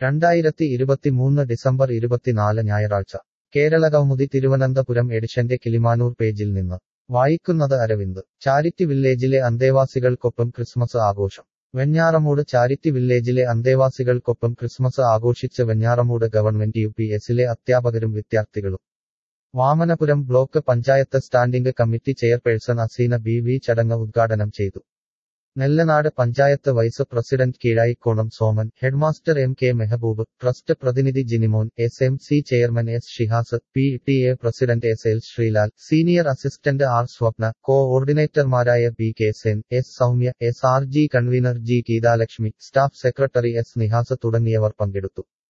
രണ്ടായിരത്തി ഇരുപത്തിമൂന്ന് ഡിസംബർ ഇരുപത്തിനാല് ഞായറാഴ്ച കേരള കൗമുദി തിരുവനന്തപുരം എഡിഷന്റെ കിളിമാനൂർ പേജിൽ നിന്ന് വായിക്കുന്നത് അരവിന്ദ് ചാരിറ്റി വില്ലേജിലെ അന്തേവാസികൾക്കൊപ്പം ക്രിസ്മസ് ആഘോഷം വെഞ്ഞാറമൂട് ചാരിറ്റി വില്ലേജിലെ അന്തേവാസികൾക്കൊപ്പം ക്രിസ്മസ് ആഘോഷിച്ച് വെഞ്ഞാറമൂട് ഗവൺമെന്റ് യു പി എസിലെ അധ്യാപകരും വിദ്യാർത്ഥികളും Vamanapuram block panchayat standing committee chairperson Aseena B V ചടങ്ങ് ഉദ്ഘാടനം ചെയ്തു Nellanad panchayat vice president Keezhayikkonam Soman headmaster M K Mehaboob trust പ്രതിനിധി Jinimon S M C chairman S Shihas P T A president S L Sreelal senior assistant R Swapna കോഓർഡിനേറ്റർമാരായ B K Sen S Soumya S R G convener G Geethalakshmi staff secretary S Nihas തുടങ്ങിയവർ പങ്കെടുത്തു